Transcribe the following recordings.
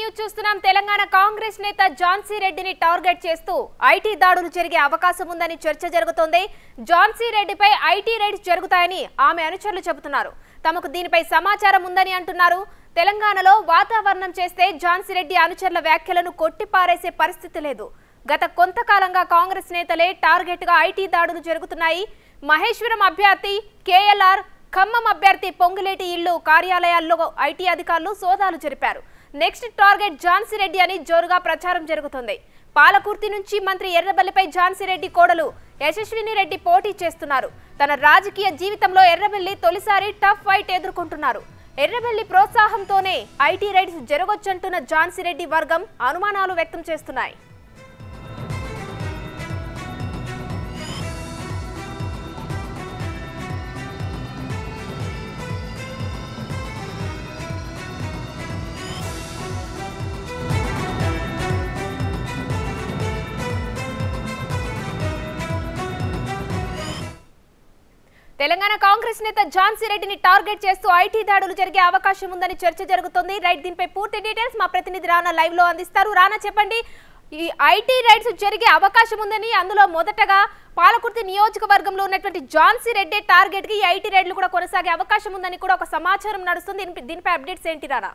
News చూస్తున్నాం తెలంగాణ కాంగ్రెస్ నేత ఝాన్సీ రెడ్డిని టార్గెట్ చేస్తూ ఐటీ దాడులు జరిగే అవకాశం ఉందని చర్చ జరుగుతోంది ఝాన్సీ రెడ్డిపై ఐటీ రైడ్స్ జరుగుతాయని ఆమె అనుచరులు చెబుతున్నారు తమకు దీనిపై సమాచారం ఉందని అంటున్నారు తెలంగాణలో వాతావరణం చేస్తే ఝాన్సీ రెడ్డి అనుచరుల వ్యాఖ్యలను కొట్టిపారేసే పరిస్థితి లేదు గత కొంతకాలంగా కాంగ్రెస్ నేతలే టార్గెట్ గా ఐటీ దాడులు జరుగుతున్నాయి మహేశ్వరం అభ్యర్థి కేఎల్ఆర్ ఖమ్మం అభ్యర్థి పొంగులేటి ఇల్లు కార్యాలయాల్లో ఐటీ అధికారులు సోదాలు జరిపారు నెక్స్ట్ టార్గెట్ ఝాన్సీ రెడ్డి అని జోరుగా ప్రచారం జరుగుతుంది పాలకుర్తి నుంచి మంత్రి ఎర్రబెల్లిపై ఝాన్సీ రెడ్డి కోడలు యశస్విని రెడ్డి పోటీ చేస్తున్నారు తన రాజకీయ జీవితంలో ఎర్రబెల్లి తొలిసారి టఫ్ ఫైట్ ఎదుర్కొంటున్నారు ఎర్రబెల్లి ప్రోత్సాహంతోనే ఐటీ రైడ్స్ జరగొచ్చంటున్న ఝాన్సీ రెడ్డి వర్గం అనుమానాలు వ్యక్తం చేస్తున్నాయి తెలంగాణ కాంగ్రెస్ నేత ఝాన్సీ రెడ్డిని టార్గెట్ చేస్తూ ఐటీ దాడులు జరిగే అవకాశం ఉందని చర్చ జరుగుతోంది రైట్ దీనిపై పూర్తి డీటెయిల్స్ మా ప్రతినిధి రానా లైవ్ లో అందిస్తారు రానా చెప్పండి ఈ ఐటీ రైడ్స్ జరిగే అవకాశం ఉందని అందులో మొదటగా పాలకుర్తి నియోజకవర్గంలో ఉన్నటువంటి ఝాన్సీ రెడ్డి టార్గెట్ కి ఈ ఐటీ రైడ్లు కూడా కొనసాగే అవకాశం ఉందని కూడా ఒక సమాచారం నడుస్తుంది దీనిపై- దీనిపై అప్డేట్స్ ఏంటి రానా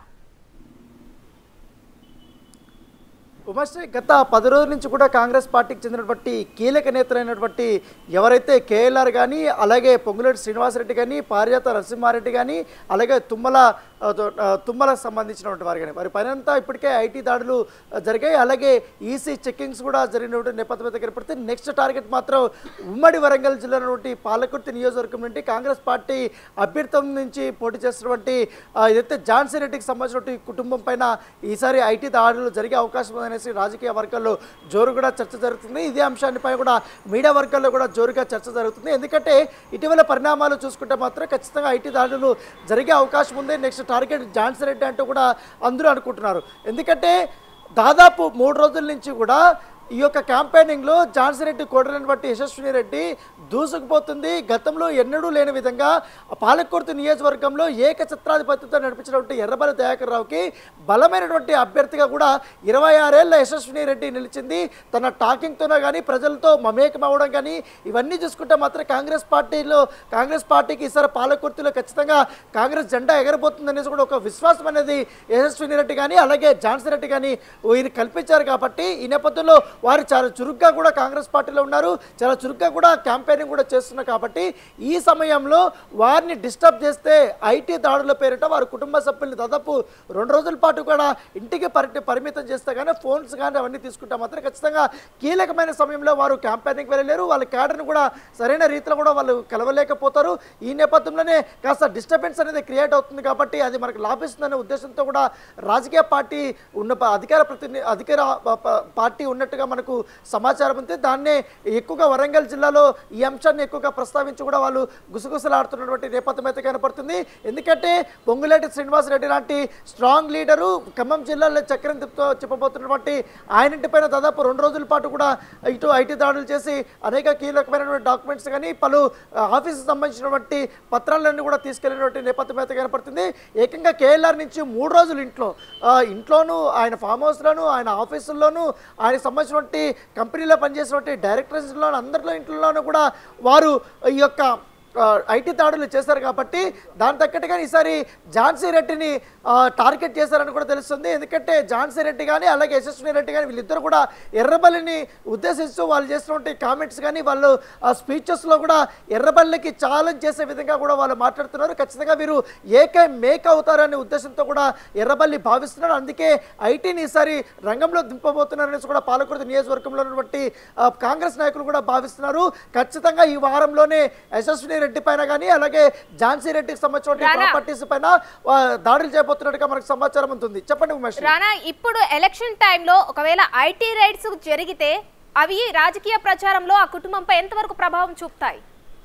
ఉమాశ్రీ గత పది రోజుల నుంచి కూడా కాంగ్రెస్ పార్టీకి చెందినటువంటి కీలక నేతలైనటువంటి ఎవరైతే కేఎల్ఆర్ కానీ అలాగే పొంగులేటి శ్రీనివాసరెడ్డి కానీ పారిజాత నరసింహారెడ్డి కానీ అలాగే తుమ్మల ఆ, తో- ఆ, తుమ్మలకు సంబంధించినటువంటి వారు కానీ వారి పైనంతా ఇప్పటికే ఐటీ దాడులు ఆ, జరిగాయి అలాగే ఈసీ చెక్కింగ్స్ కూడా జరిగినటువంటి నేపథ్యం అయితే కనపడితే నెక్స్ట్ టార్గెట్ మాత్రం ఉమ్మడి వరంగల్ జిల్లాలోని పాలకుర్తి నియోజకవర్గం నుండి కాంగ్రెస్ పార్టీ అభ్యర్థం నుంచి పోటీ చేస్తున్నటువంటి ఆ, ఏదైతే ఝాన్సీ రెడ్డికి సంబంధించినటువంటి కుటుంబం పైన ఈసారి ఐటీ దాడులు జరిగే అవకాశం ఉందనేసి రాజకీయ వర్గాల్లో జోరు కూడా చర్చ జరుగుతుంది ఇదే అంశానిపై కూడా మీడియా వర్గాల్లో కూడా జోరుగా చర్చ జరుగుతుంది ఎందుకంటే ఇటీవల పరిణామాలు చూసుకుంటే మాత్రం ఖచ్చితంగా ఐటీ దాడులు జరిగే అవకాశం ఉంది నెక్స్ట్ టార్గెట్ ఝాన్సీ రెడ్డి అంటూ కూడా అందరూ అనుకుంటున్నారు ఎందుకంటే దాదాపు మూడు రోజుల నుంచి కూడా ఈ యొక్క క్యాంపెయినింగ్లో ఝాన్సీ రెడ్డి కోడలను బట్టి యశస్విని రెడ్డి దూసుకుపోతుంది గతంలో ఎన్నడూ లేని విధంగా పాలకుర్తి నియోజకవర్గంలో ఏకఛత్రాధిపత్యంతో నడిపించినటువంటి ఎర్రబల్లి దయాకర్ రావుకి బలమైనటువంటి అభ్యర్థిగా కూడా ఇరవై ఆరేళ్ల యశస్విని రెడ్డి నిలిచింది తన టాకింగ్తోనే కానీ ప్రజలతో మమేకం అవ్వడం కానీ ఇవన్నీ చూసుకుంటే మాత్రం కాంగ్రెస్ పార్టీలో కాంగ్రెస్ పార్టీకి ఈసారి పాలకుర్తిలో ఖచ్చితంగా కాంగ్రెస్ జెండా ఎగరబోతుంది అనేసి కూడా ఒక విశ్వాసం అనేది యశస్విని రెడ్డి కానీ అలాగే ఝాన్సీ రెడ్డి కానీ ఈయన కల్పించారు కాబట్టి ఈ నేపథ్యంలో వారు చాలా చురుగ్గా కూడా కాంగ్రెస్ పార్టీలో ఉన్నారు చాలా చురుగ్గా కూడా క్యాంపెయినింగ్ కూడా చేస్తున్నారు కాబట్టి ఈ సమయంలో వారిని డిస్టర్బ్ చేస్తే ఐటీ దాడుల పేరిట వారి కుటుంబ సభ్యుల్ని దాదాపు రెండు రోజుల పాటు కూడా ఇంటికి పరి పరిమితం చేస్తే కానీ ఫోన్స్ కానీ అవన్నీ తీసుకుంటే మాత్రం ఖచ్చితంగా కీలకమైన సమయంలో వారు క్యాంపెయినింగ్ వెళ్ళలేరు వాళ్ళ క్యాడర్ని కూడా సరైన రీతిలో కూడా వాళ్ళు కలవలేకపోతారు ఈ నేపథ్యంలోనే కాస్త డిస్టర్బెన్స్ అనేది క్రియేట్ అవుతుంది కాబట్టి అది మనకు లాభిస్తుందనే ఉద్దేశంతో కూడా రాజకీయ పార్టీ ఉన్న ప- అధికార ప్రతిని అధికార ప- ప- పార్టీ ఉన్నట్టుగా మనకు సమాచారం ఉంది దాన్నే ఎక్కువగా వరంగల్ జిల్లాలో ఈ అంశాన్ని ఎక్కువగా ప్రస్తావించి కూడా వాళ్ళు గుసగుసలాడుతున్నటువంటి నేపథ్యం అయితే కనపడుతుంది ఎందుకంటే పొంగులేటి శ్రీనివాసరెడ్డి లాంటి స్ట్రాంగ్ లీడరు ఖమ్మం జిల్లాలో చక్రం తిప్పుతో చెప్పబోతున్నటువంటి ఆయన ఇంటిపైన దాదాపు రెండు రోజుల పాటు కూడా ఇటు ఐటీ దాడులు చేసి అనేక కీలకమైనటువంటి డాక్యుమెంట్స్ కానీ పలు ఆఫీసు సంబంధించినటువంటి పత్రాలన్నీ కూడా తీసుకెళ్లినటువంటి నేపథ్యం అయితే కనపడుతుంది ఏకంగా కేఎల్ఆర్ నుంచి మూడు రోజులు ఇంట్లో ఆ, ఇంట్లోనూ ఆయన ఫామ్ హౌస్లోను ఆయన ఆఫీసుల్లోనూ ఆయనకు సంబంధించినటువంటి కంపెనీలో పనిచేసినటువంటి డైరెక్టర్స్లో అందరిలో ఇంట్లోనూ కూడా వారు ఈ యొక్క ఆ, ఐటీ దాడులు చేశారు కాబట్టి దాని తగ్గట్టుగా ఈసారి ఝాన్సీ రెడ్డిని ఆ, టార్గెట్ చేశారని కూడా తెలుస్తుంది ఎందుకంటే ఝాన్సీ రెడ్డి కానీ అలాగే యశస్విని రెడ్డి కానీ వీళ్ళిద్దరు కూడా ఎర్రబల్లిని ఉద్దేశిస్తూ వాళ్ళు చేసినటువంటి కామెంట్స్ కానీ వాళ్ళు ఆ స్పీచెస్లో కూడా ఎర్రబల్లికి ఛాలెంజ్ చేసే విధంగా కూడా వాళ్ళు మాట్లాడుతున్నారు ఖచ్చితంగా వీరు ఏకై మేక్ అవుతారనే ఉద్దేశంతో కూడా ఎర్రబల్లి భావిస్తున్నారు అందుకే ఐటీని ఈసారి రంగంలో దింపబోతున్నారనేసి కూడా పాలకుర్తి నియోజకవర్గంలో ఉన్నటువంటి ఆ, కాంగ్రెస్ నాయకులు కూడా భావిస్తున్నారు ఖచ్చితంగా ఈ వారంలోనే యశస్విని రెడ్డి పైన కానీ అలాగే ఝాన్సీ రెడ్డికి సంబంధించిన రానా. ప్రాపర్టీస్ పైన ఆ, దాడులు చేయబోతున్నట్టుగా మనకు సమాచారం ఉంటుంది చెప్పండి ఉమేష్ రానా ఇప్పుడు ఎలక్షన్ టైంలో ఒకవేళ ఐటీ రైడ్స్ జరిగితే అవి రాజకీయ ప్రచారంలో ఆ కుటుంబంపై ఎంతవరకు ప్రభావం చూపుతాయి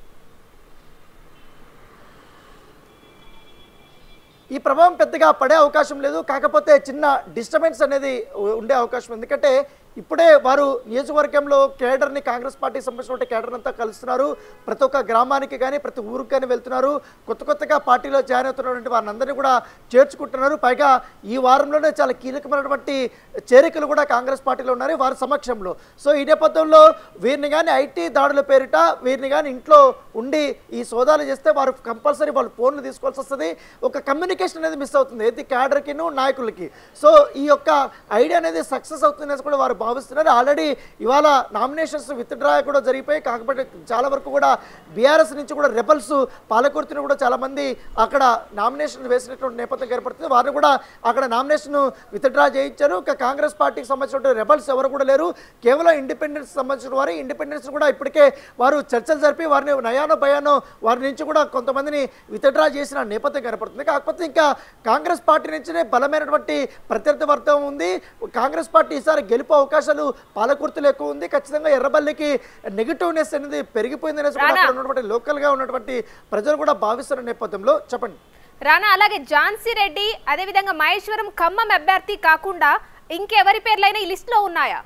ఈ ప్రభావం పెద్దగా పడే అవకాశం లేదు కాకపోతే చిన్న డిస్టర్బెన్స్ అనేది ఉ- ఉండే అవకాశం ఉంది. ఎందుకంటే ఇప్పుడే వారు నియోజకవర్గంలో కేడర్ని కాంగ్రెస్ పార్టీకి సంబంధించిన కేడర్ అంతా కలుస్తున్నారు ప్రతి ఒక్క గ్రామానికి కానీ ప్రతి ఊరికి కానీ వెళ్తున్నారు కొత్త కొత్తగా పార్టీలో జాయిన్ అవుతున్నటువంటి వారిని అందరినీ కూడా చేర్చుకుంటున్నారు పైగా ఈ వారంలోనే చాలా కీలకమైనటువంటి చేరికలు కూడా కాంగ్రెస్ పార్టీలో ఉన్నారు వారి సమక్షంలో సో ఈ నేపథ్యంలో వీరిని కానీ ఐటీ దాడుల పేరిట వీరిని కానీ ఇంట్లో ఉండి ఈ సోదాలు చేస్తే వారు కంపల్సరీ వాళ్ళు ఫోన్లు తీసుకోవాల్సి వస్తుంది ఒక కమ్యూనికేషన్ అనేది మిస్ అవుతుంది ఏది క్యాడర్కిను నాయకులకి సో ఈ యొక్క ఐడియా అనేది సక్సెస్ అవుతుందనేసి కూడా వారు భావిస్తున్నారు ఆల్రెడీ ఇవాళ నామినేషన్స్ విత్డ్రా కూడా జరిగిపోయి కాకపోతే చాలా వరకు కూడా బీఆర్ఎస్ నుంచి కూడా రెబల్స్ పాలకుర్తిని కూడా చాలా మంది అక్కడ నామినేషన్ వేసినటువంటి నేపథ్యం ఏర్పడుతుంది వారిని కూడా అక్కడ నామినేషన్ విత్డ్రా చేయించారు ఇక కాంగ్రెస్ పార్టీకి సంబంధించిన రెబల్స్ ఎవరు కూడా లేరు కేవలం ఇండిపెండెన్స్ సంబంధించిన వారు ఇండిపెండెన్స్ కూడా ఇప్పటికే వారు చర్చలు జరిపి వారిని నయానో భయానో వారి నుంచి కూడా కొంతమందిని విత్డ్రా చేసిన నేపథ్యం కనపడుతుంది కాకపోతే ఇంకా కాంగ్రెస్ పార్టీ నుంచినే బలమైనటువంటి ప్రత్యర్థి వర్గం ఉంది కాంగ్రెస్ పార్టీ ఈసారి గెలుపు అవకాశాలు పాలకుర్తులు ఎక్కువ ఉంది ఖచ్చితంగా ఎర్రబల్లికి నెగిటివ్నెస్ అనేది పెరిగిపోయింది అనేసి కూడా అక్కడ ఉన్నటువంటి లోకల్గా ఉన్నటువంటి ప్రజలు కూడా భావిస్తున్న నేపథ్యంలో చెప్పండి రానా అలాగే ఝాన్సీ రెడ్డి అదేవిధంగా మహేశ్వరం ఖమ్మం అభ్యర్థి కాకుండా ఇంకెవరి పేర్లైనా ఈ లిస్టులో ఉన్నాయా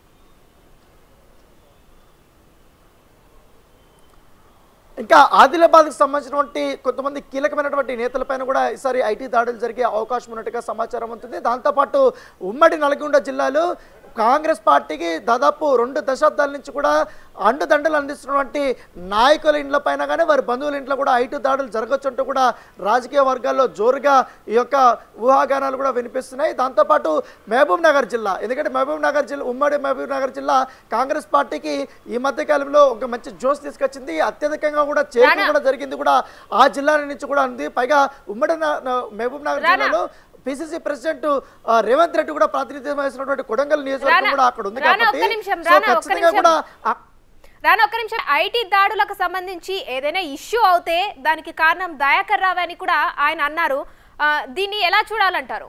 ఇంకా ఆదిలాబాద్కి సంబంధించినటువంటి కొంతమంది కీలకమైనటువంటి నేతలపైన కూడా ఈసారి ఐటీ దాడులు జరిగే అవకాశం ఉన్నట్టుగా సమాచారం ఉంటుంది దాంతోపాటు ఉమ్మడి నల్గొండ జిల్లాలో కాంగ్రెస్ పార్టీకి దాదాపు రెండు దశాబ్దాల నుంచి కూడా అండుదండలు అందిస్తున్నటువంటి నాయకుల ఇండ్ల పైన కానీ వారి బంధువుల ఇంట్లో కూడా ఐటీ దాడులు జరగచ్చు అంటూ కూడా రాజకీయ వర్గాల్లో జోరుగా ఈ యొక్క ఊహాగానాలు కూడా వినిపిస్తున్నాయి దాంతోపాటు మహబూబ్ నగర్ జిల్లా ఎందుకంటే మహబూబ్ నగర్ జిల్లా ఉమ్మడి మహబూబ్ నగర్ జిల్లా కాంగ్రెస్ పార్టీకి ఈ మధ్య కాలంలో ఒక మంచి జోష్ తీసుకొచ్చింది అత్యధికంగా కూడా చేరిక కూడా జరిగింది కూడా ఆ జిల్లా నుంచి కూడా ఉంది పైగా ఉమ్మడి న- న- మహబూబ్ నగర్ జిల్లాలో పిసిసి ప్రెసిడెంట్ ఆ, రేవంత్ రెడ్డి కూడా ప్రాతినిధ్యం వహిస్తున్నటువంటి కొడంగల్ నియోజకవర్గం రానా, కూడా అక్కడ ఉంది రానా, కాబట్టి ఒక్క నిమిషం, సో రానా, ఒక్క ఖచ్చితంగా నిమిషం. కూడా ఆ- రాను ఒక్క నిమిషం ఐటీ దాడులకు సంబంధించి ఏదైనా ఇష్యూ అవుతే దానికి కారణం దయాకర్ రావు అని కూడా ఆయన అన్నారు ఆ, దీన్ని ఎలా చూడాలంటారు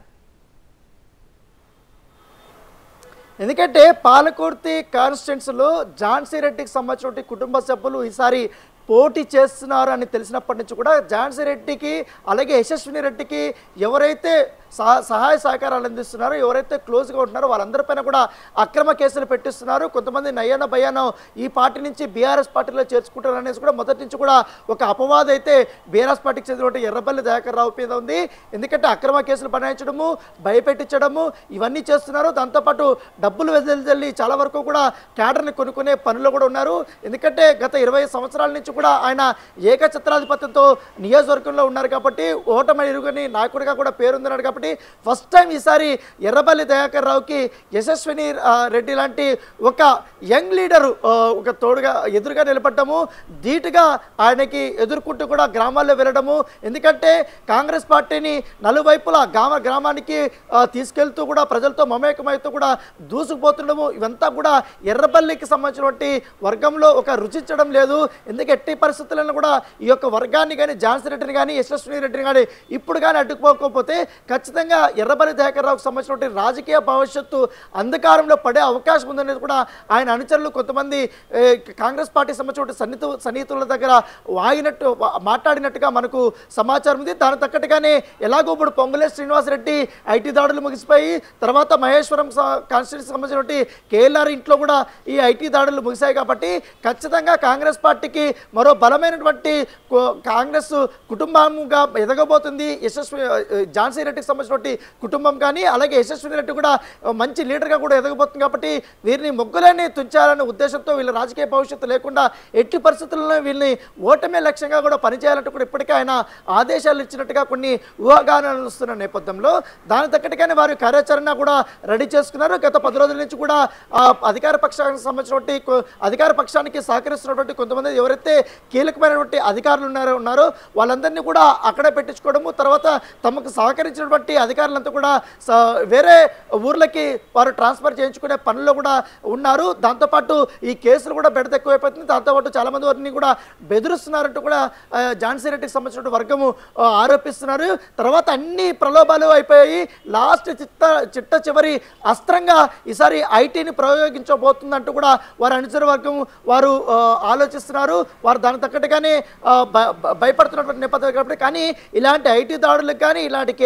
ఎందుకంటే పాలకుర్తి కాన్స్టిట్యున్సీలో ఝాన్సీ రెడ్డికి సంబంధించిన కుటుంబ సభ్యులు ఈసారి పోటీ చేస్తున్నారు అని తెలిసినప్పటి నుంచి కూడా ఝాన్సీ రెడ్డికి అలాగే యశస్విని రెడ్డికి ఎవరైతే సహా సహాయ సహకారాలు అందిస్తున్నారో ఎవరైతే క్లోజ్గా ఉంటున్నారో వాళ్ళందరిపైన కూడా అక్రమ కేసులు పెట్టిస్తున్నారు కొంతమంది నయ్యాన భయానో ఈ పార్టీ నుంచి బీఆర్ఎస్ పార్టీలో చేర్చుకుంటారు అనేసి కూడా మొదటి నుంచి కూడా ఒక అపవాదం అయితే బీఆర్ఎస్ పార్టీకి చెందినటువంటి ఎర్రబల్లి దయాకర్ రావు మీద ఉంది ఎందుకంటే అక్రమ కేసులు బనాయించడము భయపెట్టించడము ఇవన్నీ చేస్తున్నారు దాంతోపాటు డబ్బులు వెదజల్లి చాలా వరకు కూడా క్యాడర్ని కొనుక్కునే పనులు కూడా ఉన్నారు ఎందుకంటే గత ఇరవై సంవత్సరాల నుంచి కూడా ఆయన ఏకఛత్రాధిపత్యంతో నియోజకవర్గంలో ఉన్నారు కాబట్టి ఓటమి ఇరుగుని నాయకుడిగా కూడా పేరుందన్నాడు కాబట్టి ఫస్ట్ టైం ఈసారి ఎర్రబల్లి దయాకర్ రావుకి యశస్విని ఆ, రెడ్డి లాంటి ఒక యంగ్ లీడరు ఆ, ఒక తోడుగా ఎదురుగా నిలబడ్డము ధీటుగా ఆయనకి ఎదుర్కొంటూ కూడా గ్రామాల్లో వెళ్ళడము ఎందుకంటే కాంగ్రెస్ పార్టీని నలువైపులా గ్రామ గ్రామానికి ఆ, తీసుకెళ్తూ కూడా ప్రజలతో మమేకమవుతూ కూడా దూసుకుపోతుండము ఇవంతా కూడా ఎర్రబల్లికి సంబంధించినటువంటి వర్గంలో ఒక రుచించడం లేదు ఎందుకు ఎట్టి పరిస్థితులను కూడా ఈ యొక్క వర్గాన్ని కానీ ఝాన్సీ రెడ్డిని కానీ యశస్విని రెడ్డిని కానీ ఇప్పుడు కానీ అడ్డుకోకపోతే ఖచ్చితంగా ఎర్రబల్లి దయాకర్ రావుకు సంబంధించినటువంటి రాజకీయ భవిష్యత్తు అంధకారంలో పడే అవకాశం ఉందనేది కూడా ఆయన అనుచరులు కొంతమంది ఏ, కాంగ్రెస్ పార్టీ సంబంధించిన సన్నిహితు సన్నిహితుల దగ్గర వాగినట్టు వా- మాట్లాడినట్టుగా మనకు సమాచారం ఉంది దాని తగ్గట్టుగానే ఎలాగో ఇప్పుడు పొంగులే శ్రీనివాసరెడ్డి ఐటీ దాడులు ముగిసిపోయి తర్వాత మహేశ్వరం కాన్స్టిట్యూన్సీ సంబంధించినటువంటి కేఎల్ఆర్ ఇంట్లో కూడా ఈ ఐటీ దాడులు ముగిశాయి కాబట్టి ఖచ్చితంగా కాంగ్రెస్ పార్టీకి మరో బలమైనటువంటి కో- కాంగ్రెస్ కుటుంబంగా ఎదగబోతుంది యశస్వి ఆ, ఝాన్సీ రెడ్డికి సంబంధించినటువంటి కుటుంబం కానీ అలాగే యశస్విని రెడ్డి కూడా ఆ, మంచి లీడర్గా కూడా ఎదగబోతుంది కాబట్టి వీరిని మొగ్గులని తుంచాలనే ఉద్దేశంతో వీళ్ళ రాజకీయ భవిష్యత్తు లేకుండా ఎట్టి పరిస్థితుల్లో వీళ్ళని ఓటమే లక్ష్యంగా కూడా పనిచేయాలంటూ కూడా ఇప్పటికే ఆయన ఆదేశాలు ఇచ్చినట్టుగా కొన్ని ఊహాగానాలు వస్తున్న నేపథ్యంలో దాని తగ్గట్టుగానే వారి కార్యాచరణ కూడా రెడీ చేసుకున్నారు గత పది రోజుల నుంచి కూడా ఆ, అధికార పక్షానికి సంబంధించినటువంటి కొ- అధికార పక్షానికి సహకరిస్తున్నటువంటి కొంతమంది ఎవరైతే కీలకమైనటువంటి అధికారులు ఉన్నారో ఉన్నారో వాళ్ళందరినీ కూడా అక్కడే పెట్టించుకోవడము తర్వాత తమకు సహకరించినటువంటి అధికారులంతా కూడా స- వేరే ఊర్లకి వారు ట్రాన్స్ఫర్ చేయించుకునే పనుల్లో కూడా ఉన్నారు దాంతోపాటు ఈ కేసులు కూడా బెడత ఎక్కువైపోతుంది దాంతోపాటు చాలా మంది వారిని కూడా బెదిరిస్తున్నారంటూ కూడా ఆ, ఝాన్సీ రెడ్డికి సంబంధించిన వర్గము ఆ, ఆరోపిస్తున్నారు తర్వాత అన్ని ప్రలోభాలు అయిపోయాయి లాస్ట్ చిత్త చిట్ట చివరి అస్త్రంగా ఈసారి ఐటీని ప్రయోగించబోతుందంటూ కూడా వారి అనుచర వర్గం వారు ఆ, ఆలోచిస్తున్నారు వారు దానికి తగ్గట్టుగానే ఆ, భ- భ- భయపడుతున్నటువంటి నేపథ్యం కాబట్టి కానీ ఇలాంటి ఐటీ దాడులకు కానీ ఇలాంటి కేసులకు కానీ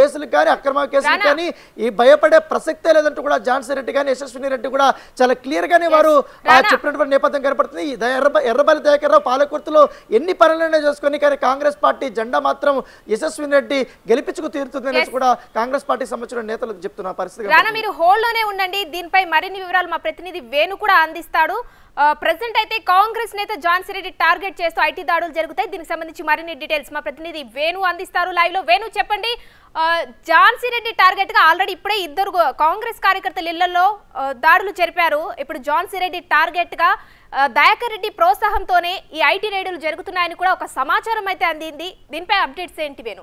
కానీ అక్రమ కేసులు రానా. కానీ ఈ భయపడే ప్రసక్తే లేదంటూ కూడా ఝాన్సీ రెడ్డి కానీ యశస్విని రెడ్డి కూడా చాలా క్లియర్ గానే వారు ఆ, రానా. చెప్పినటువంటి నేపథ్యం కనపడుతుంది ఈ ద- ఎర్రబ- ఎర్రబల్లి దయాకర్రావు పాలకుర్తిలో ఎన్ని పనులైనా చేసుకొని కానీ కాంగ్రెస్ పార్టీ జెండా మాత్రం యశస్విని రెడ్డి గెలిపించుకు తీరుతుంది అనేసి కూడా కాంగ్రెస్ పార్టీకి సంబంధించిన నేతలకు చెప్తున్న పరిస్థితి రానా మీరు హోల్డ్ లోనే ఉండండి దీనిపై మరిన్ని వివరాలు మా ప్రతినిధి వేణు కూడా అందిస్తాడు ప్రెసెంట్ అయితే కాంగ్రెస్ నేత జాన్సీ రెడ్డి టార్గెట్ చేస్తూ ఐటీ దాడులు జరుగుతాయి దీనికి సంబంధించి మరిన్ని డీటెయిల్స్ మా ప్రతినిధి వేణు అందిస్తారు లైవ్ లో వేణు చెప్పండి ఆ, ఝాన్సీ రెడ్డి టార్గెట్ గా ఆల్రెడీ ఇప్పుడే ఇద్దరు గు- కాంగ్రెస్ కార్యకర్తలు ఇళ్లలో ఆ, దాడులు జరిపారు ఇప్పుడు ఝాన్సీ రెడ్డి టార్గెట్ గా ఆ, దయాకర్ రెడ్డి ప్రోత్సాహంతోనే ఈ ఐటీ రైడులు జరుగుతున్నాయని కూడా ఒక సమాచారం అయితే అందింది దీనిపై అప్డేట్స్ ఏంటి వేణు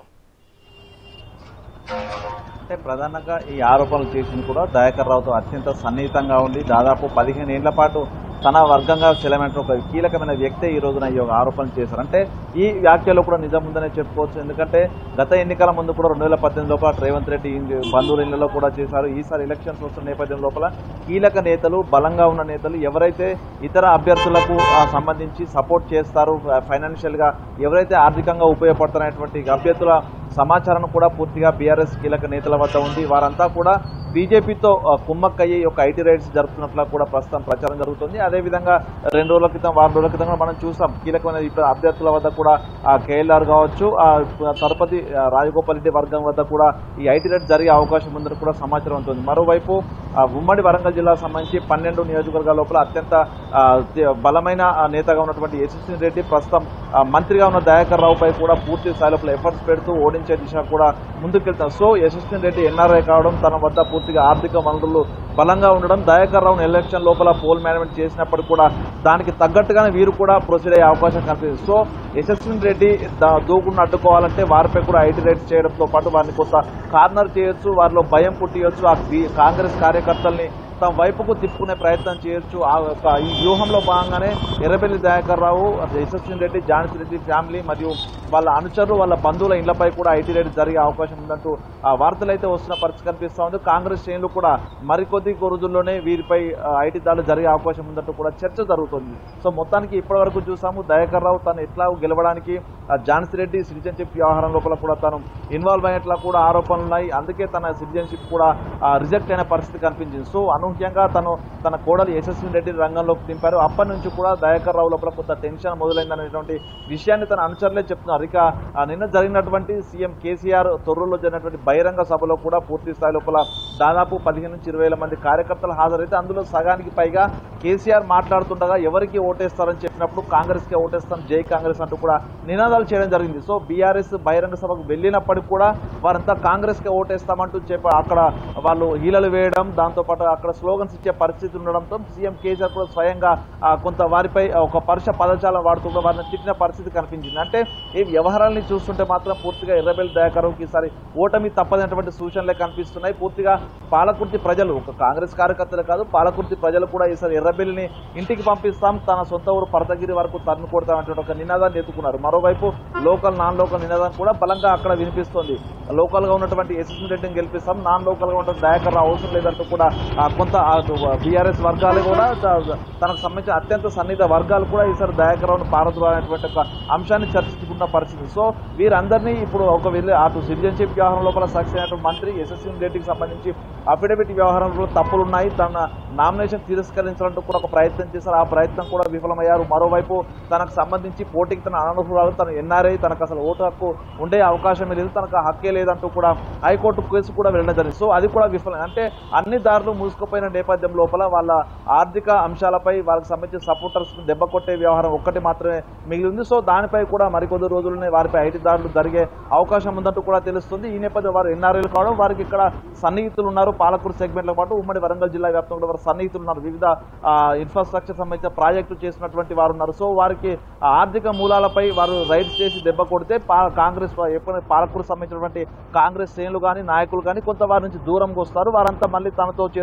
అంటే ప్రధానంగా ఈ ఆరోపణలు చేసింది కూడా దయాకర్ రావుతో అత్యంత సన్నిహితంగా ఉండి దాదాపు పదిహేను ఏళ్ల పాటు తన వర్గంగా చెలమైన ఒక కీలకమైన వ్యక్తే ఈ రోజున ఈ యొక్క ఆరోపణలు చేశారు అంటే ఈ వ్యాఖ్యలో కూడా నిజం ఉందనే చెప్పుకోవచ్చు ఎందుకంటే గత ఎన్నికల ముందు కూడా రెండు వేల పద్దెనిమిది లోపల రేవంత్ రెడ్డి ఇంటి- బంధువుల ఇళ్లలో కూడా చేశారు ఈసారి ఎలక్షన్స్ వస్తున్న నేపథ్యం లోపల కీలక నేతలు బలంగా ఉన్న నేతలు ఎవరైతే ఇతర అభ్యర్థులకు ఆ, సంబంధించి సపోర్ట్ చేస్తారు ఫైనాన్షియల్ గా ఎవరైతే ఆర్థికంగా ఉపయోగపడుతున్నటువంటి అభ్యర్థుల సమాచారం కూడా పూర్తిగా బీఆర్ఎస్ కీలక నేతల వద్ద ఉంది వారంతా కూడా బీజేపీతో కుమ్మక్కయ్యి ఒక ఐటీ రైడ్స్ జరుపుతున్నట్లు కూడా ప్రస్తుతం ప్రచారం జరుగుతుంది అదేవిధంగా రెండు రోజుల క్రితం వారం రోజుల క్రితం కూడా మనం చూసాం కీలకమైన ఇప్పుడు అభ్యర్థుల వద్ద కూడా ఆ కేఎల్ఆర్ కావచ్చు ఆ తరుపతి ఆ, రాజగోపాల్ రెడ్డి వర్గం వద్ద కూడా ఈ ఐటీ రైడ్ జరిగే అవకాశం ఉందని కూడా సమాచారం ఉంటుంది మరోవైపు ఆ, ఉమ్మడి వరంగల్ జిల్లాకు సంబంధించి పన్నెండు నియోజకవర్గాల లోపల అత్యంత ఆ, తే- బలమైన ఆ, నేతగా ఉన్నటువంటి యశస్విని రెడ్డి ప్రస్తుతం ఆ, మంత్రిగా ఉన్న దయాకర్ రావుపై కూడా పూర్తి స్థాయి లోపల ఎఫర్ట్స్ పెడుతూ ఓడించే దిశ కూడా ముందుకెళ్తాం సో యశస్విని రెడ్డి ఎన్ఆర్ఐ కావడం తన వద్ద పూర్తిగా ఆర్థిక వనరులు బలంగా ఉండడం దయాకర్ రావును ఎలక్షన్ లోపల పోల్ మేనేజ్మెంట్ చేసినప్పటికీ కూడా దానికి తగ్గట్టుగానే వీరు కూడా ప్రొసీడ్ అయ్యే అవకాశం కనిపిస్తుంది సో యశస్విని రెడ్డి దా- దూకుడును అడ్డుకోవాలంటే వారిపై కూడా ఐటీ రైట్స్ చేయడంతో పాటు వారిని కొంత కార్నర్ చేయొచ్చు వారిలో భయం పుట్టియొచ్చు ఆ బీ- కాంగ్రెస్ కార్యకర్తల్ని తమ వైపుకు తిప్పుకునే ప్రయత్నం చేయొచ్చు ఆ యొక్క ఈ వ్యూహంలో భాగంగానే ఎర్రబెల్లి దయాకర్ రావు యశస్విని రెడ్డి ఝాన్సీ రెడ్డి ఫ్యామిలీ మరియు వాళ్ళ అనుచరులు వాళ్ళ బంధువుల ఇళ్లపై కూడా ఐటీ రైడ్ జరిగే అవకాశం ఉందంటూ ఆ వార్తలు అయితే వస్తున్న పరిస్థితి కనిపిస్తా ఉంది కాంగ్రెస్ శ్రేణులు కూడా మరికొద్ది రోజుల్లోనే వీరిపై ఆ, ఐటీ దాడులు జరిగే అవకాశం ఉందంటూ కూడా చర్చ జరుగుతుంది సో మొత్తానికి ఇప్పటి వరకు చూసాము దయాకర్ రావు తను ఎట్లా గెలవడానికి ఆ, ఝాన్సీ రెడ్డి సిటిజన్షిప్ వ్యవహారం లోపల కూడా తను ఇన్వాల్వ్ అయినట్లా కూడా ఆరోపణలు ఉన్నాయి అందుకే తన సిటిజన్షిప్ కూడా రిజెక్ట్ అయిన పరిస్థితి కనిపించింది సో అనూహ్యంగా తను తన కోడలు యశస్విని రెడ్డి రంగంలోకి దింపారు అప్పటి నుంచి కూడా దయాకర్ రావు లోపల కొంత టెన్షన్ మొదలైందనేటువంటి విషయాన్ని తన అనుచరులే చెప్తున్నారు ఇక ఆ, నిన్న జరిగినటువంటి సీఎం కేసీఆర్ తొర్రూరులో జరిగినటువంటి బహిరంగ సభలో కూడా పూర్తి స్థాయి లోపల దాదాపు పదిహేను నుంచి ఇరవై వేల మంది కార్యకర్తలు హాజరైతే అందులో సగానికి పైగా కేసీఆర్ మాట్లాడుతుండగా ఎవరికి ఓటేస్తారని చెప్పినప్పుడు కాంగ్రెస్ కి ఓటేస్తాం జై కాంగ్రెస్ అంటూ కూడా నినాదాలు చేయడం జరిగింది సో బీఆర్ఎస్ బహిరంగ సభకు వెళ్ళినప్పటికీ కూడా వారంతా కాంగ్రెస్ కి ఓటేస్తామంటూ చెప్ప అక్కడ వాళ్ళు హీలలు వేయడం దాంతో పాటు అక్కడ స్లోగన్స్ ఇచ్చే పరిస్థితి ఉండడంతో సీఎం కేసీఆర్ కూడా స్వయంగా ఆ, కొంత వారిపై ఒక పరుష పదజాలం వాడుతూ కూడా వారిని తిట్టిన పరిస్థితి కనిపించింది అంటే ఈ వ్యవహారాలని చూస్తుంటే మాత్రం పూర్తిగా ఎర్రబెల్లి దయాకరంకి ఈసారి ఓటమి తప్పదనేటువంటి సూచనలే కనిపిస్తున్నాయి పూర్తిగా పాలకుర్తి ప్రజలు ఒక కాంగ్రెస్ కార్యకర్తలు కాదు పాలకుర్తి ప్రజలు కూడా ఈసారి ఎర్రబెల్లిని ఇంటికి పంపిస్తాం తన సొంత ఊరు పరతగిరి వరకు తన్ను కొడతామంటే ఒక నినాదాన్ని ఎత్తుకున్నారు మరోవైపు లోకల్ నాన్ లోకల్ నినాదం కూడా బలంగా అక్కడ వినిపిస్తోంది లోకల్ గా ఉన్నటువంటి ఎస్ఎస్ రెడ్డిని గెలిపిస్తాం నాన్ లోకల్ గా ఉన్నటువంటి దయాకర్ రావు అవసరం లేదంటూ కూడా ఆ, కొంత బీఆర్ఎస్ వర్గాలు కూడా త- తనకు సంబంధించిన అత్యంత సన్నిహిత వర్గాలు కూడా ఈసారి దయాకర్ రావును పారద్రోలనేటువంటి ఒక అంశాన్ని చర్చించుకున్న పరిస్థితి సో వీరందరినీ ఇప్పుడు ఒక వెళ్ళి అటు సిటిజన్షిప్ వ్యవహారం లోపల సక్సెస్ అయినటువంటి మంత్రి యశస్విని రెడ్డికి సంబంధించి అఫిడవిట్ వ్యవహారంలో తప్పులున్నాయి తన నామినేషన్ తిరస్కరించాలంటూ కూడా ఒక ప్రయత్నం చేశారు ఆ ప్రయత్నం కూడా విఫలమయ్యారు మరోవైపు తనకు సంబంధించి పోటీకి తన అనర్హురాలు తన ఎన్ఆర్ఐ తనకు అసలు ఓటు హక్కు ఉండే అవకాశం లేదు తనకు ఆ హక్కే లేదంటూ కూడా హైకోర్టు కేసు కూడా వెళ్ళడం జరిగింది సో అది కూడా విఫలం అంటే అన్ని దారులు మూసుకుపోయిన నేపథ్యం లోపల వాళ్ళ ఆర్థిక అంశాలపై వాళ్ళకి సంబంధించిన సపోర్టర్స్ దెబ్బ కొట్టే వ్యవహారం ఒక్కటి మాత్రమే మిగిలి ఉంది సో దానిపై కూడా మరికొద్ది రోజుల్లోనే వారిపై ఐటీ దాడులు జరిగే అవకాశం ఉందంటూ కూడా తెలుస్తుంది ఈ నేపథ్యం వారు ఎన్ఆర్ఐలు కావడం వారికి ఇక్కడ సన్నిహితులు ఉన్నారు పాలకూరు సెగ్మెంట్ల పాటు ఉమ్మడి వరంగల్ జిల్లా వ్యాప్తంగా కూడా వారు సన్నిహితులు ఉన్నారు వివిధ ఇన్ఫ్రాస్ట్రక్చర్ సంబంధించిన ప్రాజెక్టులు చేసినటువంటి వారు ఉన్నారు సో వారికి ఆ ఆర్థిక మూలాలపై వారు రైడ్స్ చేసి దెబ్బ కొడితే పా- కాంగ్రెస్ వా- ఎప్పుడైనా పాలకూరు సంబంధించినటువంటి కాంగ్రెస్ శ్రేణులు కానీ నాయకులు కానీ కొంత వారి నుంచి దూరంగా వస్తారు వారంతా మళ్ళీ తనతో చేర్చుకోవాల్సిన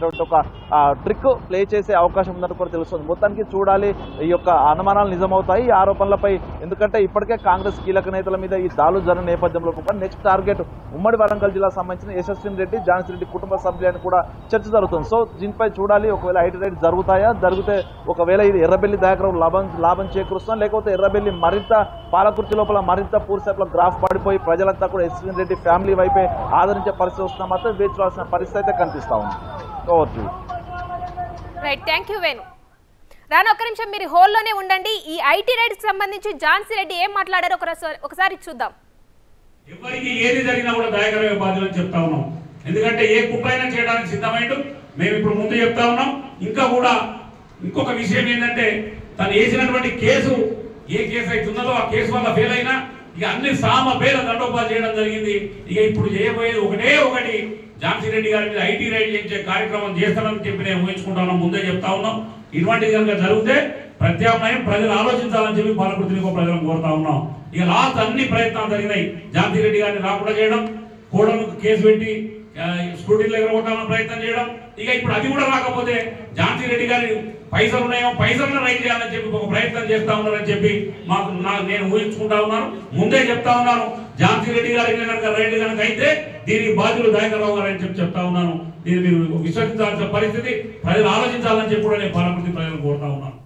అనేటువంటి ఒక ట్రిక్ ప్లే చేసే అవకాశం ఉందని కూడా తెలుస్తుంది మొత్తానికి చూడాలి ఈ యొక్క అనుమానాలు నిజమవుతాయి ఈ ఆరోపణలపై ఎందుకంటే ఇప్పటికే కాంగ్రెస్ కీలక నేతల మీద ఈ దాడులు జరిగిన నేపథ్యంలో కూడా నెక్స్ట్ టార్గెట్ ఉమ్మడి వరంగల్ జిల్లా సంబంధించిన యశస్విని రెడ్డి జాన్సీ రెడ్డి కుటుంబ సభ్యులని కూడా చర్చ జరుగుతుంది సో దీనిపై చూడాలి ఒకవేళ ఐటీ రైడ్ జరుగుతాయా జరిగితే ఒకవేళ ఇది ఎర్రబెల్లి దగ్గర లాభం లాభం చేకూరుస్తాం లేకపోతే ఎర్రబెల్లి మరింత పాలకుర్తి లోపల మరింత పూర్తిస్థాయిలో గ్రాఫ్ పడిపోయి ప్రజలంతా కూడా యశస్విని రెడ్డి ఫ్యామిలీ వైపే ఆదరించే పరిస్థితి వస్తున్నా మాత్రం వేచి చూడాల్సిన పరిస్థితి అయితే కనిపిస్తా ఉంది over to you. Right thank you Venu రాను ఒక్క నిమిషం మీరు హోల్లోనే ఉండండి ఈ ఐటీ రైడ్కి సంబంధించి ఝాన్సీ రెడ్డి ఏం మాట్లాడారో ఒకసారి ఒకసారి చూద్దాం ఎవరికి ఏది జరిగినా కూడా దయాకరమే బాధ్యులని చెప్తా ఉన్నాం ఎందుకంటే ఏ కుట్రైనా చేయడానికి సిద్ధమైండు మేము ఇప్పుడు ముందు చెప్తా ఉన్నాం ఇంకా కూడా ఇంకొక విషయం ఏంటంటే తను వేసినటువంటి కేసు ఏ కేసు అవుతున్నదో ఆ కేసు వల్ల ఫెయిల్ అయినా ఇక అన్ని సామ పేద దండోపాలు చేయడం జరిగింది ఇక ఇప్పుడు చేయబోయేది ఒకటే ఒకటి ఝాన్సీ రెడ్డి గారి మీద ఐటీ రైడ్ చేసే కార్యక్రమం చేస్తానని చెప్పి నేను ఊహించుకుంటా ఉన్నాం ముందే చెప్తా ఉన్నాం ఇటువంటిది కనుక జరిగితే ప్రత్యామ్నాయం ప్రజలు ఆలోచించాలని చెప్పి పాలకుర్తిని ప్రజలను కోరుతా ఉన్నాం ఇక లాస్ట్ అన్ని ప్రయత్నాలు జరిగినాయి ఝాన్సీ రెడ్డి గారిని రాకుండా చేయడం కోడలకు కేసు పెట్టి ఆ, స్కూటీలు ఎగరగొట్టాలని ప్రయత్నం చేయడం ఇక ఇప్పుడు అది కూడా రాకపోతే ఝాన్సీ రెడ్డి గారి పైసలు ఉన్నాయో పైసలను రైట్ చేయాలని చెప్పి ఒక ప్రయత్నం చేస్తా ఉన్నారని చెప్పి మాకు నా నేను ఊహించుకుంటా ఉన్నాను ముందే చెప్తా ఉన్నాను ఝాన్సీ రెడ్డి గారి మీద కనుక రైడ్ కనుక అయితే దీనికి బాధ్యులు దయాకర్రావు గారు అని చెప్పి చెప్తా ఉన్నాను దీన్ని మీరు విశ్వసించాల్సిన పరిస్థితి ప్రజలు ఆలోచించాలని చెప్పి కూడా నేను పాలకుర్తి ప్రజలు కోరుతా ఉన్నాను